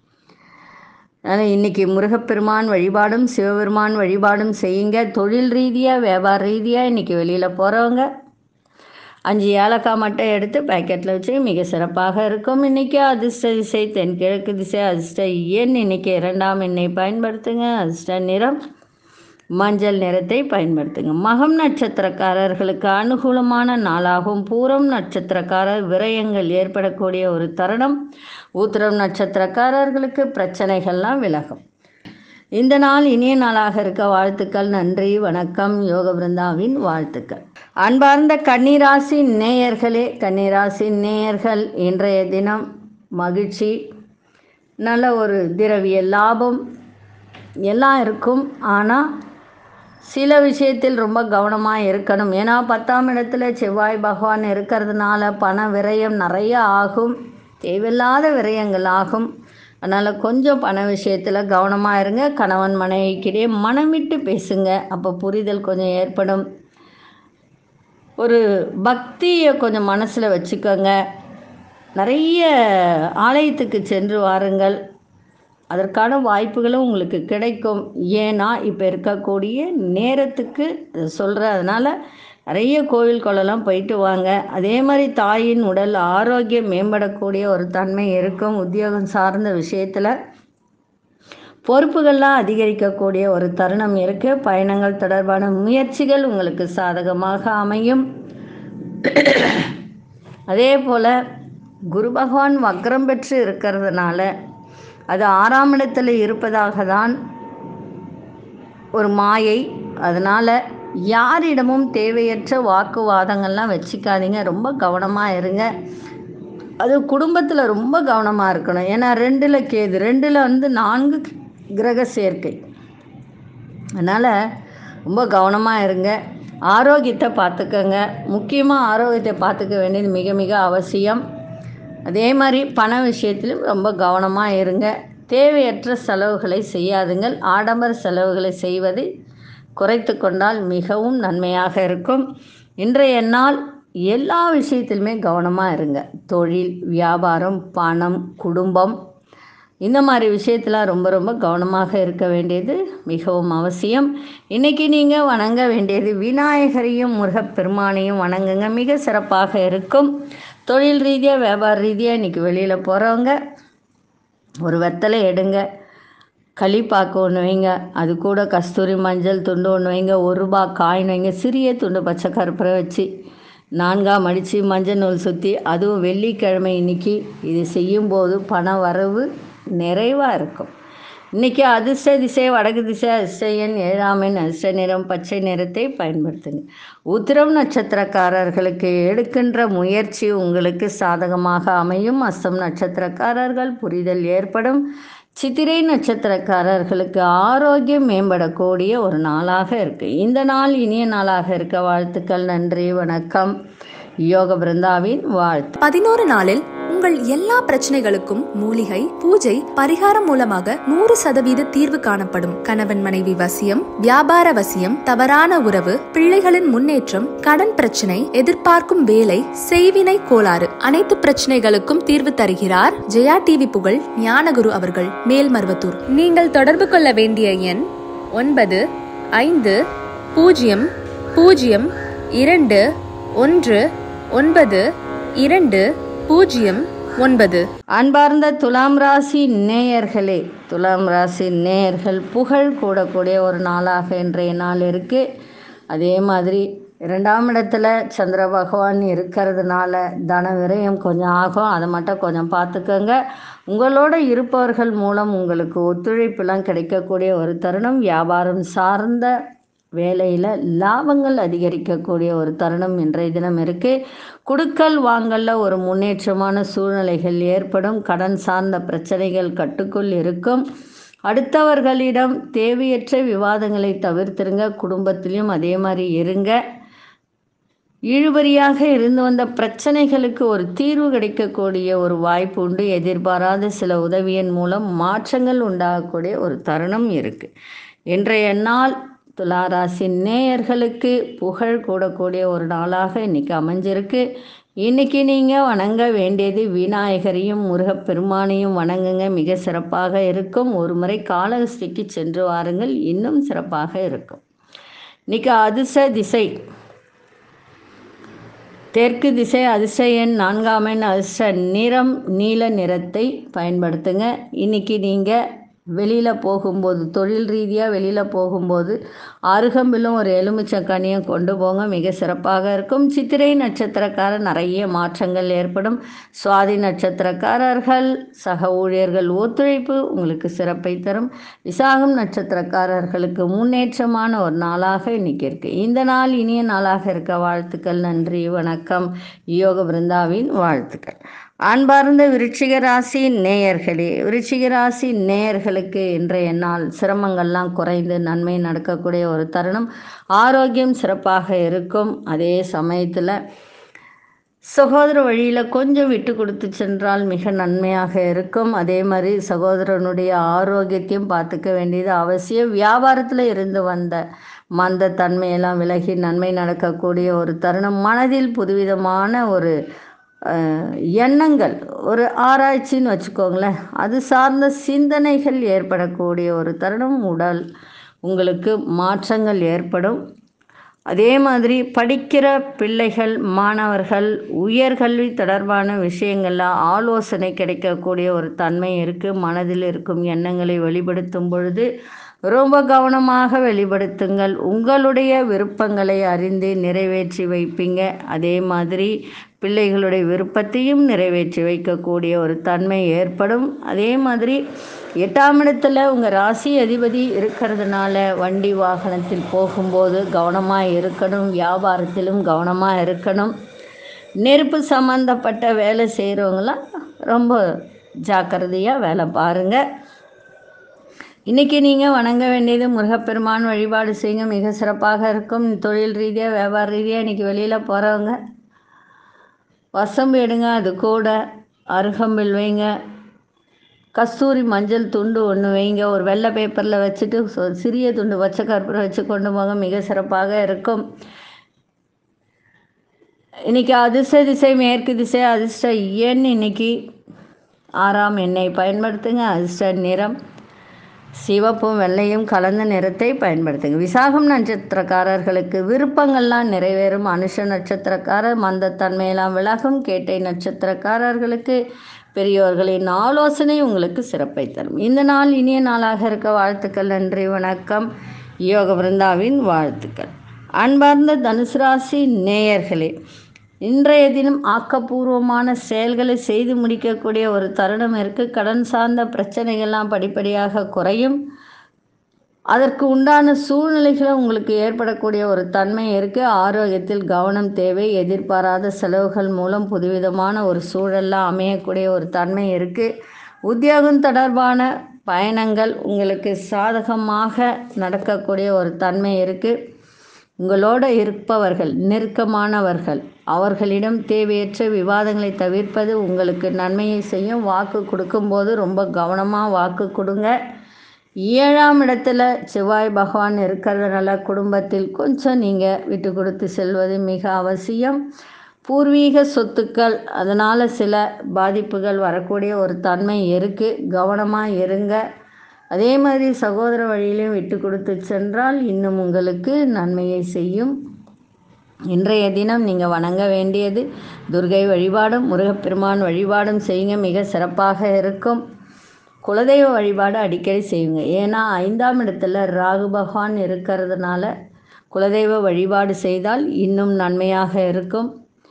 Speaker 2: அதனால் இன்றைக்கி முருகப்பெருமான் வழிபாடும் சிவபெருமான் வழிபாடும் செய்யுங்க தொழில் ரீதியாக வியாபார ரீதியாக இன்றைக்கி வெளியில் போகிறவங்க அஞ்சு ஏலக்காய் மட்டும் எடுத்து பேக்கெட்டில் வச்சு மிக சிறப்பாக இருக்கும் இன்றைக்கி அதிர்ஷ்ட திசை தென்கிழக்கு திசை அதிர்ஷ்ட எண் இன்றைக்கி இரண்டாம் எண்ணை பயன்படுத்துங்க அதிர்ஷ்ட நிறம் மஞ்சள் நிறத்தை பயன்படுத்துங்க மகம் நட்சத்திரக்காரர்களுக்கு அனுகூலமான நாளாகும் பூரம் நட்சத்திரக்காரர் விரயங்கள் ஏற்படக்கூடிய ஒரு தருணம் ஊத்திரம் நட்சத்திரக்காரர்களுக்கு பிரச்சனைகள்லாம் விலகும் இந்த நாள் இனிய நாளாக இருக்க வாழ்த்துக்கள் நன்றி வணக்கம் யோக பிருந்தாவின் வாழ்த்துக்கள் அன்பார்ந்த கன்னிராசி நேயர்களே கன்னிராசி நேயர்கள் இன்றைய தினம் மகிழ்ச்சி நல்ல ஒரு திரவிய லாபம் எல்லாம் இருக்கும் ஆனால் சில விஷயத்தில் ரொம்ப கவனமாக இருக்கணும் ஏன்னா பத்தாம் இடத்துல செவ்வாய் பகவான் இருக்கிறதுனால பண விரயம் நிறைய ஆகும் தேவையில்லாத விரயங்கள் ஆகும் அதனால் கொஞ்சம் பண விஷயத்தில் கவனமாக இருங்க கணவன் மனைவிக்கிடையே மனம் விட்டு பேசுங்க அப்போ புரிதல் கொஞ்சம் ஏற்படும் ஒரு பக்தியை கொஞ்சம் மனசில் வச்சுக்கோங்க நிறைய ஆலயத்துக்கு சென்று வாருங்கள் அதற்கான வாய்ப்புகளும் உங்களுக்கு கிடைக்கும் ஏன்னா இப்போ இருக்கக்கூடிய நேரத்துக்கு சொல்கிறேன் அதனால் நிறைய கோவில் கொள்ளலாம் போயிட்டு வாங்க அதே மாதிரி தாயின் உடல் ஆரோக்கியம் மேம்படக்கூடிய ஒரு தன்மை இருக்கும் உத்தியோகம் சார்ந்த விஷயத்தில் பொறுப்புகள்லாம் அதிகரிக்கக்கூடிய ஒரு தருணம் இருக்குது பயணங்கள் தொடர்பான முயற்சிகள் உங்களுக்கு சாதகமாக அமையும் அதே போல் குரு பகவான் வக்ரம் பெற்று இருக்கிறதுனால அது ஆறாம் இடத்துல இருப்பதாக தான் ஒரு மாயை அதனால் யாரிடமும் தேவையற்ற வாக்குவாதங்கள்லாம் வச்சுக்காதீங்க ரொம்ப கவனமாக இருங்க அது குடும்பத்தில் ரொம்ப கவனமாக இருக்கணும் ஏன்னா ரெண்டில் கேது ரெண்டில் வந்து நான்கு கிரக சேர்க்கை அதனால் ரொம்ப கவனமாக இருங்க ஆரோக்கியத்தை பார்த்துக்கங்க முக்கியமாக ஆரோக்கியத்தை பார்த்துக்க வேண்டியது மிக மிக அவசியம் அதே மாதிரி பண விஷயத்திலும் ரொம்ப கவனமாக இருங்க தேவையற்ற செலவுகளை செய்யாதுங்கள் ஆடம்பர செலவுகளை செய்வதை குறைத்து கொண்டால் மிகவும் நன்மையாக இருக்கும் இன்றைய நாள் எல்லா விஷயத்திலுமே கவனமாக இருங்க தொழில் வியாபாரம் பணம் குடும்பம் இந்த மாதிரி விஷயத்தில் ரொம்ப ரொம்ப கவனமாக இருக்க வேண்டியது மிகவும் அவசியம் இன்றைக்கி நீங்கள் வணங்க வேண்டியது விநாயகரையும் முருகப்பெருமானையும் வணங்குங்க மிக சிறப்பாக இருக்கும் தொழில் ரீதியாக வியாபார ரீதியாக இன்றைக்கி வெளியில் போகிறவங்க ஒரு வெத்தலை எடுங்க களிப்பாக்கு ஒன்று வைங்க அது கூட கஸ்தூரி மஞ்சள் துண்டு ஒன்று வைங்க ஒரு ரூபா காயின் வைங்க சிறிய துண்டு பச்சை கருப்பரை வச்சு நான்காக மடித்து மஞ்சள் நூல் சுற்றி அதுவும் வெள்ளிக்கிழமை இன்னைக்கு இது செய்யும்போது பண வரவு நிறைவாக இருக்கும் இன்றைக்கி அதிர்ஷ்ட திசை வடக்கு திசை அதிர்ஷ்ட எண் ஏழாம் எண் அதிர்ஷ்ட நிறம் பச்சை நிறத்தை பயன்படுத்துங்க உத்திரம் நட்சத்திரக்காரர்களுக்கு எடுக்கின்ற முயற்சி உங்களுக்கு சாதகமாக அமையும் அஸ்தம் நட்சத்திரக்காரர்கள் புரிதல் ஏற்படும் சித்திரை நட்சத்திரக்காரர்களுக்கு ஆரோக்கியம் மேம்படக்கூடிய ஒரு நாளாக இருக்குது இந்த நாள் இனிய நாளாக இருக்க வாழ்த்துக்கள் நன்றி வணக்கம் யோக பிருந்தாவின் வாழ்த்து
Speaker 1: பதினோரு நாளில் உங்கள் எல்லா பிரச்சனைகளுக்கும் மூலிகை பூஜை பரிகாரம் மூலமாக நூறு சதவீத தீர்வு காணப்படும் கணவன் மனைவி வசியம் வியாபார வசியம் தவறான உறவு பிள்ளைகளின் முன்னேற்றம் கடன் பிரச்சனை எதிர்பார்க்கும் வேலை செய்வினை கோளாறு அனைத்து பிரச்சனைகளுக்கும் தீர்வு தருகிறார் ஜெயா டிவி புகழ் ஞானகுரு அவர்கள் மேல்மருவத்தூர் நீங்கள் தொடர்பு கொள்ள வேண்டிய எண் ஒன்பது ஐந்து பூஜ்ஜியம் பூஜ்ஜியம் இரண்டு ஒன்று ஒன்பது இரண்டு பூஜ்ஜியம் ஒன்பது
Speaker 2: அன்பார்ந்த துலாம் ராசி நேயர்களே துலாம் ராசி நேயர்கள் புகழ் கூடக்கூடிய ஒரு நாளாக இன்றைய நாள் இருக்குது அதே மாதிரி இரண்டாம் இடத்துல சந்திர பகவான் இருக்கிறதுனால தன விரயம் கொஞ்சம் ஆகும் அதை மட்டும் கொஞ்சம் பார்த்துக்கோங்க உங்களோட இருப்பவர்கள் மூலம் உங்களுக்கு ஒத்துழைப்புலாம் கிடைக்கக்கூடிய ஒரு தருணம் வியாபாரம் சார்ந்த வேலையில் லாபங்கள் அதிகரிக்கக்கூடிய ஒரு தருணம் இன்றைய தினம் இருக்குது குடுக்கல் வாங்கல்ல ஒரு முன்னேற்றமான சூழ்நிலைகள் ஏற்படும் கடன் சார்ந்த பிரச்சனைகள் கட்டுக்குள் இருக்கும் அடுத்தவர்களிடம் தேவையற்ற விவாதங்களை தவிர்த்துருங்க குடும்பத்திலையும் அதே மாதிரி இருங்க இழுபறியாக இருந்து வந்த பிரச்சனைகளுக்கு ஒரு தீர்வு கிடைக்கக்கூடிய ஒரு வாய்ப்பு உண்டு எதிர்பாராத சில உதவியின் மூலம் மாற்றங்கள் உண்டாகக்கூடிய ஒரு தருணம் இருக்குது இன்றைய நாள் துளாராசி நேயர்களுக்கு புகழ் கூடக்கூடிய ஒரு நாளாக இன்னைக்கு அமைஞ்சிருக்கு இன்னைக்கு நீங்கள் வணங்க வேண்டியது விநாயகரையும் முருகப்பெருமானையும் வணங்குங்க மிக சிறப்பாக இருக்கும் ஒரு முறை காலஹஸ்திக்கு சென்று வாருங்கள் இன்னும் சிறப்பாக இருக்கும் இன்னைக்கு அதிர்ஷ்ட திசை தெற்கு திசை அதிர்ஷ்ட எண் நான்காம் எண் அதிர்ஷ்ட நிறம் நீல நிறத்தை பயன்படுத்துங்க இன்றைக்கி நீங்கள் வெளியில் போகும்போது தொழில் ரீதியாக வெளியில் போகும்போது அருகம்பிலும் ஒரு எலுமிச்சக்கனியும் கொண்டு போங்க மிக சிறப்பாக இருக்கும் சித்திரை நட்சத்திரக்காரர் நிறைய மாற்றங்கள் ஏற்படும் சுவாதி நட்சத்திரக்காரர்கள் சக ஊழியர்கள் ஒத்துழைப்பு உங்களுக்கு சிறப்பை தரும் விசாகம் நட்சத்திரக்காரர்களுக்கு முன்னேற்றமான ஒரு நாளாக இன்னைக்கு இருக்குது இந்த நாள் இனிய நாளாக இருக்க வாழ்த்துக்கள் நன்றி வணக்கம் யோக பிருந்தாவின் வாழ்த்துக்கள் அன்பார்ந்த விருச்சிக ராசி நேயர்களே விருச்சிக ராசி நேயர்களுக்கு இன்றைய நாள் சிரமங்கள்லாம் குறைந்து நன்மை நடக்கக்கூடிய ஒரு தருணம் ஆரோக்கியம் சிறப்பாக இருக்கும் அதே சமயத்தில் சகோதர வழியில் கொஞ்சம் விட்டு கொடுத்து சென்றால் மிக நன்மையாக இருக்கும் அதே மாதிரி சகோதரனுடைய ஆரோக்கியத்தையும் பார்த்துக்க வேண்டியது அவசியம் வியாபாரத்தில் இருந்து வந்த மந்த தன்மையெல்லாம் விலகி நன்மை நடக்கக்கூடிய ஒரு தருணம் மனதில் புதுவிதமான ஒரு அஹ், எண்ணங்கள் ஒரு ஆராய்ச்சின்னு வச்சுக்கோங்களேன் அது சார்ந்த சிந்தனைகள் ஏற்படக்கூடிய ஒரு தருணம் உடல் உங்களுக்கு மாற்றங்கள் ஏற்படும் அதே மாதிரி படிக்கிற பிள்ளைகள் மாணவர்கள் உயர்கல்வி தொடர்பான விஷயங்களில் ஆலோசனை கிடைக்கக்கூடிய ஒரு தன்மை இருக்குது மனதில் இருக்கும் எண்ணங்களை வெளிப்படுத்தும் பொழுது ரொம்ப கவனமாக வெளிப்படுத்துங்கள் உங்களுடைய விருப்பங்களை அறிந்து நிறைவேற்றி வைப்பீங்க அதே மாதிரி பிள்ளைகளுடைய விருப்பத்தையும் நிறைவேற்றி வைக்கக்கூடிய ஒரு தன்மை ஏற்படும் அதே மாதிரி எட்டாம் இடத்துல உங்கள் ராசி அதிபதி இருக்கிறதுனால வண்டி வாகனத்தில் போகும்போது கவனமாக இருக்கணும் வியாபாரத்திலும் கவனமாக இருக்கணும் நெருப்பு சம்மந்தப்பட்ட வேலை செய்கிறவங்களாம் ரொம்ப ஜாக்கிரதையாக வேலை பாருங்கள் இன்றைக்கி நீங்கள் வணங்க வேண்டியது முருகப்பெருமான் வழிபாடு செய்யுங்க மிக சிறப்பாக இருக்கும் தொழில் ரீதியாக வியாபார ரீதியாக இன்றைக்கி வெளியில் போகிறவங்க வசம்பு எடுங்க அது கூட அருகம்பில் வைங்க கஸ்தூரி மஞ்சள் துண்டு ஒன்று வைங்க ஒரு வெள்ளை பேப்பரில் வச்சுட்டு சொ- சிறிய துண்டு பச்சை கற்பூரம் வச்சு கொண்டு போங்க மிக சிறப்பாக இருக்கும் இன்னைக்கு அதிர்ஷ்ட திசை மேற்கு திசை அதிர்ஷ்ட எண் இன்னைக்கு ஆறாம் எண்ணெய் பயன்படுத்துங்க அதிர்ஷ்ட நிறம் சிவப்பும் வெள்ளையும் கலந்த நிறத்தை பயன்படுத்துங்க விசாகம் நட்சத்திரக்காரர்களுக்கு விருப்பங்கள்லாம் நிறைவேறும் அனுஷ நட்சத்திரக்காரர் மந்தத்தன்மையெல்லாம் விலகும் கேட்டை நட்சத்திரக்காரர்களுக்கு பெரியோர்களின் ஆலோசனை உங்களுக்கு சிறப்பை தரும் இந்த நாள் இனிய நாளாக இருக்க வாழ்த்துக்கள் நன்றி வணக்கம் யோக பிருந்தாவின் வாழ்த்துக்கள் அன்பார்ந்த தனுசு ராசி நேயர்களே இன்றைய தினம் ஆக்கப்பூர்வமான செயல்களை செய்து முடிக்கக்கூடிய ஒரு தருணம் இருக்குது கடன் சார்ந்த பிரச்சனைகள்லாம் படிப்படியாக குறையும் அதற்கு உண்டான சூழ்நிலைகளை உங்களுக்கு ஏற்படக்கூடிய ஒரு தன்மை இருக்குது ஆரோக்கியத்தில் கவனம் தேவை எதிர்பாராத செலவுகள் மூலம் புதுவிதமான ஒரு சூழல்லாம் அமையக்கூடிய ஒரு தன்மை இருக்குது உத்தியோகம் தொடர்பான பயணங்கள் உங்களுக்கு சாதகமாக நடக்கக்கூடிய ஒரு தன்மை இருக்குது உங்களோட இருப்பவர்கள் நெருக்கமானவர்கள் அவர்களிடம் தேவையற்ற விவாதங்களை தவிர்ப்பது உங்களுக்கு நன்மையை செய்யும் வாக்கு கொடுக்கும்போது ரொம்ப கவனமாக வாக்கு கொடுங்க ஏழாம் இடத்துல செவ்வாய் பகவான் இருக்கிறதுனால குடும்பத்தில் கொஞ்சம் நீங்கள் விட்டு கொடுத்து செல்வது மிக அவசியம் பூர்வீக சொத்துக்கள் அதனால் சில பாதிப்புகள் வரக்கூடிய ஒரு தன்மை இருக்குது கவனமாக இருங்க அதே மாதிரி சகோதர வழியிலையும் விட்டு கொடுத்து சென்றால் இன்னும் உங்களுக்கு நன்மையை செய்யும் இன்றைய தினம் நீங்கள் வணங்க வேண்டியது துர்கை வழிபாடும் முருகப்பெருமான் வழிபாடும் செய்யுங்க மிக சிறப்பாக இருக்கும் குலதெய்வ வழிபாடு அடிக்கடி செய்யுங்க ஏன்னா ஐந்தாம் இடத்துல ராகு பகவான் இருக்கிறதுனால குலதெய்வ வழிபாடு செய்தால் இன்னும் நன்மையாக இருக்கும்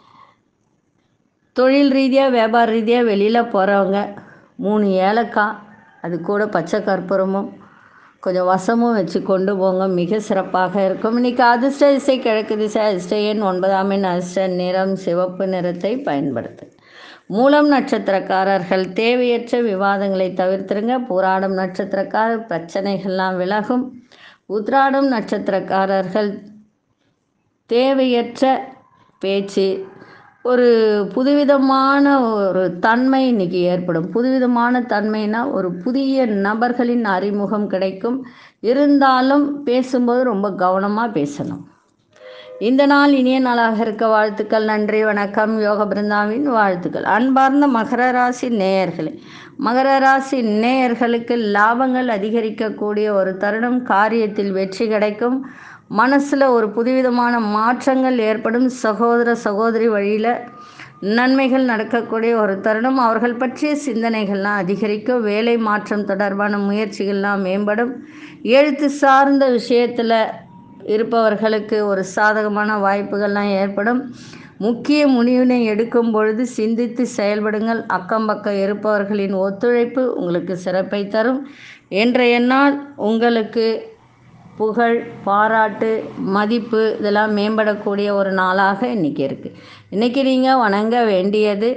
Speaker 2: தொழில் ரீதியாக வியாபார ரீதியாக வெளியில் போகிறவங்க மூணு ஏலக்காய் அது கூட பச்சை கற்பூரமும் கொஞ்சம் வசமும் வச்சு கொண்டு போங்க மிக சிறப்பாக இருக்கும் இன்றைக்கி அதிர்ஷ்ட திசை கிழக்கு திசை அதிர்ஷ்ட எண் ஒன்பதாம் எண் அதிர்ஷ்ட நிறம் சிவப்பு நிறத்தை பயன்படுத்து மூலம் நட்சத்திரக்காரர்கள் தேவையற்ற விவாதங்களை தவிர்த்துருங்க பூராடம் நட்சத்திரக்காரர் பிரச்சனைகள்லாம் விலகும் உத்ராடம் நட்சத்திரக்காரர்கள் தேவையற்ற பேச்சு ஒரு புதுவிதமான ஒரு தன்மை இன்னைக்கு ஏற்படும் புதுவிதமான தன்மைனா ஒரு புதிய நபர்களின் அறிமுகம் கிடைக்கும் இருந்தாலும் பேசும்போது ரொம்ப கவனமாக பேசணும் இந்த நாள் இனிய நாளாக இருக்க வாழ்த்துக்கள் நன்றி வணக்கம் யோக பிருந்தாவின் வாழ்த்துக்கள் அன்பார்ந்த மகர ராசி நேயர்களே மகர ராசி நேயர்களுக்கு லாபங்கள் அதிகரிக்கக்கூடிய ஒரு தருணம் காரியத்தில் வெற்றி கிடைக்கும் மனசில் ஒரு புதுவிதமான மாற்றங்கள் ஏற்படும் சகோதர சகோதரி வழியில் நன்மைகள் நடக்கக்கூடிய ஒரு தருணம் அவர்கள் பற்றிய சிந்தனைகள்லாம் அதிகரிக்கும் வேலை மாற்றம் தொடர்பான முயற்சிகள்லாம் மேம்படும் எழுத்து சார்ந்த விஷயத்தில் இருப்பவர்களுக்கு ஒரு சாதகமான வாய்ப்புகள்லாம் ஏற்படும் முக்கிய முடிவினை எடுக்கும் பொழுது சிந்தித்து செயல்படுங்கள் அக்கம் பக்கம் இருப்பவர்களின் ஒத்துழைப்பு உங்களுக்கு சிறப்பை தரும் இன்றைய நாள் உங்களுக்கு புகழ் பாராட்டு மதிப்பு இதெல்லாம் மேம்படக்கூடிய ஒரு நாளாக இன்றைக்கி இருக்குது இன்றைக்கி நீங்கள் வணங்க வேண்டியது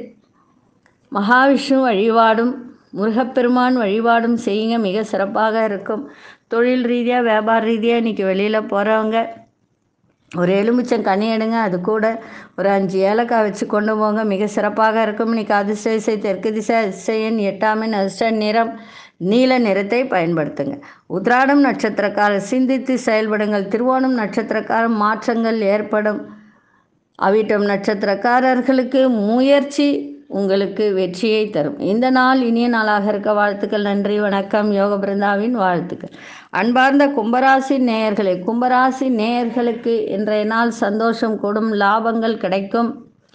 Speaker 2: மகாவிஷ்ணு வழிபாடும் முருகப்பெருமான் வழிபாடும் செய்யுங்க மிக சிறப்பாக இருக்கும் தொழில் ரீதியாக வியாபார ரீதியாக இன்றைக்கி வெளியில் போகிறவங்க ஒரு எலுமிச்சம் கனி எடுங்க அது கூட ஒரு அஞ்சு ஏலக்காய் வச்சு கொண்டு போங்க மிக சிறப்பாக இருக்கும் இன்றைக்கி அதிர்ஷ்ட திசை தெற்கு திசை அதிர்ஷ்டன் எட்டாமின் அதிர்ஷ்ட நிறம் நீல நிறத்தை பயன்படுத்துங்க உத்ராடம் நட்சத்திரக்காரர் சிந்தித்து செயல்படுங்கள் திருவோணம் நட்சத்திரக்காரர் மாற்றங்கள் ஏற்படும் அவிட்டம் நட்சத்திரக்காரர்களுக்கு முயற்சி உங்களுக்கு வெற்றியை தரும் இந்த நாள் இனிய நாளாக இருக்க வாழ்த்துக்கள் நன்றி வணக்கம் யோக பிருந்தாவின் வாழ்த்துக்கள் அன்பார்ந்த கும்பராசி நேயர்களே கும்பராசி நேயர்களுக்கு இன்றைய நாள் சந்தோஷம் கூடும் லாபங்கள் கிடைக்கும்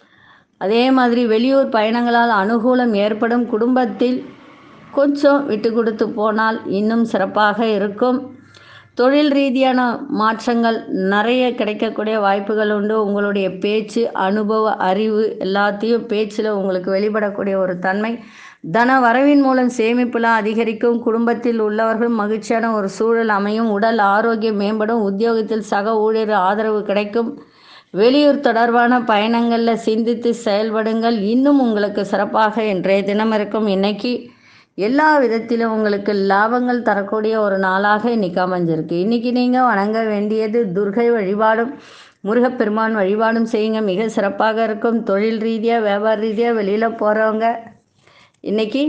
Speaker 2: அதே மாதிரி வெளியூர் பயணங்களால் அனுகூலம் ஏற்படும் குடும்பத்தில் கொஞ்சம் விட்டு கொடுத்து போனால் இன்னும் சிறப்பாக இருக்கும் தொழில் ரீதியான மாற்றங்கள் நிறைய கிடைக்கக்கூடிய வாய்ப்புகள் உண்டு உங்களுடைய பேச்சு அனுபவ அறிவு எல்லாத்தையும் பேச்சில் உங்களுக்கு வெளிப்படக்கூடிய ஒரு தன்மை தன வரவின் மூலம் சேமிப்புலாம் அதிகரிக்கும் குடும்பத்தில் உள்ளவர்கள் மகிழ்ச்சியான ஒரு சூழல் அமையும் உடல் ஆரோக்கியம் மேம்படும் உத்தியோகத்தில் சக ஊழியர் ஆதரவு கிடைக்கும் வெளியூர் தொடர்பான பயணங்களில் சிந்தித்து செயல்படுங்கள் இன்னும் உங்களுக்கு சிறப்பாக இன்றைய தினம் இருக்கும் இன்னைக்கு எல்லா விதத்திலும் உங்களுக்கு லாபங்கள் தரக்கூடிய ஒரு நாளாக இன்னைக்கு அமைஞ்சிருக்கு இன்னைக்கு நீங்கள் வணங்க வேண்டியது துர்கை வழிபாடும் முருகப்பெருமான் வழிபாடும் செய்யுங்க மிக சிறப்பாக இருக்கும் தொழில் ரீதியாக வியாபார ரீதியாக வெளியில் போகிறவங்க இன்னைக்கு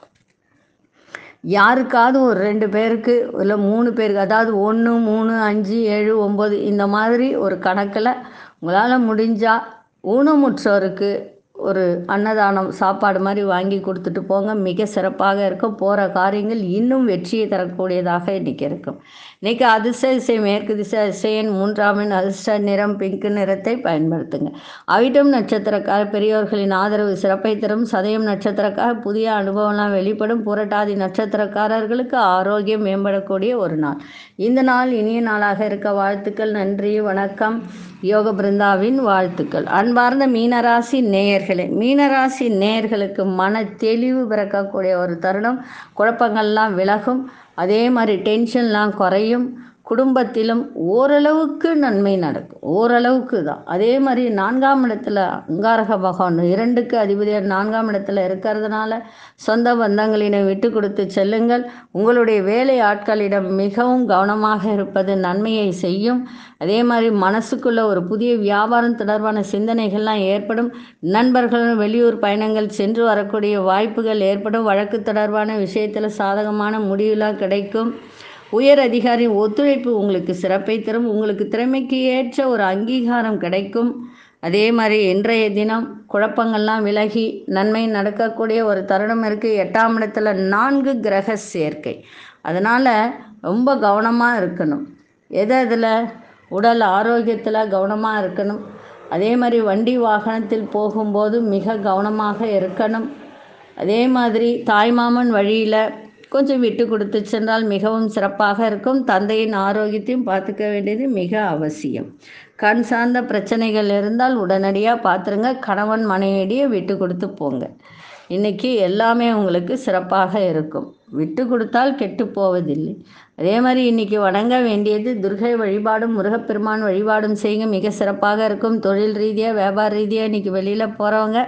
Speaker 2: யாருக்காவது ஒரு ரெண்டு பேருக்கு இல்லை மூணு பேருக்கு அதாவது ஒன்று மூணு அஞ்சு ஏழு ஒம்பது இந்த மாதிரி ஒரு கணக்கில் உங்களால் முடிஞ்சால் ஊனமுற்றோருக்கு ஒரு அன்னதானம் சாப்பாடு மாதிரி வாங்கி கொடுத்துட்டு போங்க மிக சிறப்பாக இருக்கும் போகிற காரியங்கள் இன்னும் வெற்றியை தரக்கூடியதாக இன்றைக்கி இருக்கும் இன்றைக்கி அதிர்ஷ்ட திசை மேற்கு திசை அதிசயன் மூன்றாமின் அதிர்ஷ்ட நிறம் பிங்க் நிறத்தை பயன்படுத்துங்க அவிட்டம் நட்சத்திரக்கார பெரியோர்களின் ஆதரவு சிறப்பை தரும் சதயம் நட்சத்திரக்கார புதிய அனுபவம்லாம் வெளிப்படும் புரட்டாதி நட்சத்திரக்காரர்களுக்கு ஆரோக்கியம் மேம்படக்கூடிய ஒரு நாள் இந்த நாள் இனிய நாளாக இருக்க வாழ்த்துக்கள் நன்றி வணக்கம் யோக பிருந்தாவின் வாழ்த்துக்கள் அன்பார்ந்த மீனராசி நேயர்களே மீனராசி நேயர்களுக்கு மன தெளிவு பிறக்கக்கூடிய ஒரு தருணம் குழப்பங்கள்லாம் விலகும் அதே மாதிரி டென்ஷன்லாம் குறையும் குடும்பத்திலும் ஓரளவுக்கு நன்மை நடக்கும் ஓரளவுக்கு தான் அதே மாதிரி நான்காம் இடத்துல அங்காரக பகவான் இரண்டுக்கு அதிபதியாக நான்காம் இடத்துல இருக்கிறதுனால சொந்த பந்தங்களிடம் விட்டு கொடுத்து செல்லுங்கள் உங்களுடைய வேலை ஆட்களிடம் மிகவும் கவனமாக இருப்பது நன்மையை செய்யும் அதே மாதிரி மனசுக்குள்ள ஒரு புதிய வியாபாரம் தொடர்பான சிந்தனைகள்லாம் ஏற்படும் நண்பர்கள் வெளியூர் பயணங்கள் சென்று வரக்கூடிய வாய்ப்புகள் ஏற்படும் வழக்கு தொடர்பான விஷயத்தில் சாதகமான முடிவுலாம் கிடைக்கும் உயர் அதிகாரியின் ஒத்துழைப்பு உங்களுக்கு சிறப்பை தரும் உங்களுக்கு திறமைக்கு ஏற்ற ஒரு அங்கீகாரம் கிடைக்கும் அதே மாதிரி இன்றைய தினம் குழப்பங்கள்லாம் விலகி நன்மை நடக்கக்கூடிய ஒரு தருணம் இருக்குது எட்டாம் இடத்துல நான்கு கிரக சேர்க்கை அதனால் ரொம்ப கவனமாக இருக்கணும் எது அதில் உடல் ஆரோக்கியத்தில் கவனமாக இருக்கணும் அதே மாதிரி வண்டி வாகனத்தில் போகும்போது மிக கவனமாக இருக்கணும் அதே மாதிரி தாய்மாமன் வழியில் கொஞ்சம் விட்டு கொடுத்து சென்றால் மிகவும் சிறப்பாக இருக்கும் தந்தையின் ஆரோக்கியத்தையும் பார்த்துக்க வேண்டியது மிக அவசியம் கண் சார்ந்த பிரச்சனைகள் இருந்தால் உடனடியாக பார்த்துருங்க கணவன் மனைவியிடையே விட்டு கொடுத்து போங்க இன்னைக்கு எல்லாமே உங்களுக்கு சிறப்பாக இருக்கும் விட்டு கொடுத்தால் கெட்டு போவதில்லை அதே மாதிரி இன்னைக்கு வணங்க வேண்டியது துர்கை வழிபாடும் முருகப்பெருமான் வழிபாடும் செய்யுங்க மிக சிறப்பாக இருக்கும் தொழில் ரீதியாக வியாபார ரீதியாக இன்னைக்கு வெளியில் போகிறவங்க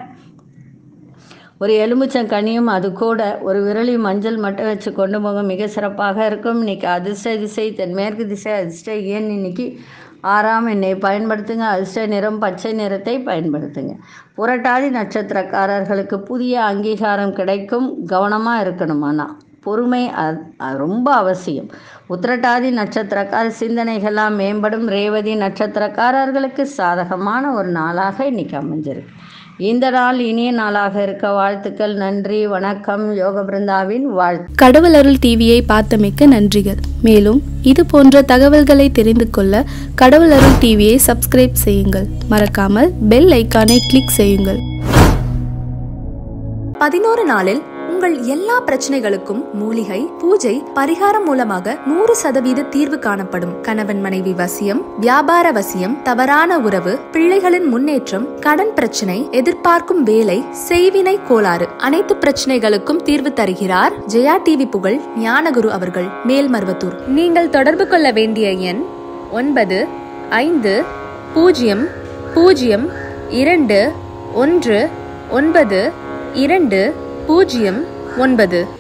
Speaker 2: ஒரு எலுமிச்சம் கனியும் அது கூட ஒரு விரலி மஞ்சள் மட்டும் வச்சு கொண்டு போக மிக சிறப்பாக இருக்கும் இன்னைக்கு அதிர்ஷ்ட திசை தென்மேற்கு திசை அதிர்ஷ்ட எண் இன்னைக்கு ஆறாம் எண்ணை பயன்படுத்துங்க அதிர்ஷ்ட நிறம் பச்சை நிறத்தை பயன்படுத்துங்க புரட்டாதி நட்சத்திரக்காரர்களுக்கு புதிய அங்கீகாரம் கிடைக்கும் கவனமாக இருக்கணும் ஆனால் பொறுமை அ- அ- ரொம்ப அவசியம் உத்திரட்டாதி நட்சத்திரக்கார சிந்தனைகள்லாம் மேம்படும் ரேவதி நட்சத்திரக்காரர்களுக்கு சாதகமான ஒரு நாளாக இன்னைக்கு அமைஞ்சிருக்கு இந்த நாள் இனிய நாளாக இருக்க வாழ்த்துக்கள் நன்றி வணக்கம் யோக பிருந்தாவின் வாழ்த்து
Speaker 3: கடவுள் அருள் டிவியை பார்த்தமைக்க நன்றிகள் மேலும் இது போன்ற தகவல்களை தெரிந்து கொள்ள கடவுள் அருள் டிவியை சப்ஸ்கிரைப் செய்யுங்கள் மறக்காமல் பெல் ஐக்கானை கிளிக் செய்யுங்கள்
Speaker 1: பதினோரு நாளில் உங்கள் எல்லா பிரச்சனைகளுக்கும் மூலிகை பூஜை பரிகாரம் மூலமாக நூறு சதவீத தீர்வு காணப்படும் கணவன் மனைவி வசியம் வியாபார வசியம் தவறான உறவு பிள்ளைகளின் முன்னேற்றம் கடன் பிரச்சனை எதிர்பார்க்கும் வேலை செய்வினை கோளாறு அனைத்து பிரச்சனைகளுக்கும் தீர்வு தருகிறார் ஜெயா டிவி புகழ் ஞானகுரு அவர்கள் மேல்மருவத்தூர் நீங்கள் தொடர்பு கொள்ள வேண்டிய எண் ஒன்பது ஐந்து பூஜ்ஜியம் பூஜ்ஜியம் இரண்டு ஒன்று ஒன்பது இரண்டு பூஜ்ஜியம் ஒன்பது